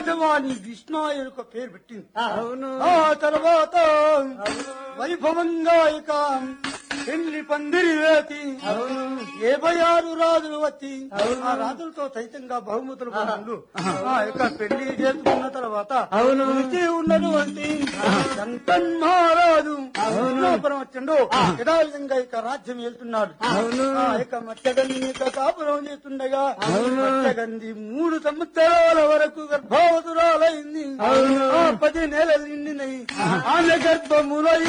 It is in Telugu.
రాజవాణి విష్ణాయుడు పేరు పెట్టింది అవును ఆ తర్వాత వైభవంగా ఇక పెళ్లి పందిరి వేతి యాభై ఆరు రాజులు వచ్చి ఆ రాజులతో సైతంగా బహుమతులు పొందు ఆ యొక్క పెళ్లి చేసుకున్న తర్వాత అవును. నిలిచి ఉన్నటువంటి శంకన్ మహారాజు విష్ణుపురం వచ్చిండు యథావిధంగా ఇక రాజ్యం వెళ్తున్నాడు అవును. ఆ యొక్క మత్స్యగంధి ఇక కాపురం చేస్తుండగా మత్స్యగంధి మూడు సంవత్సరాల వరకు గర్భావతురాలైంది అవును. ఆ పది నెలలు నిండినయి ఆమె గర్భములో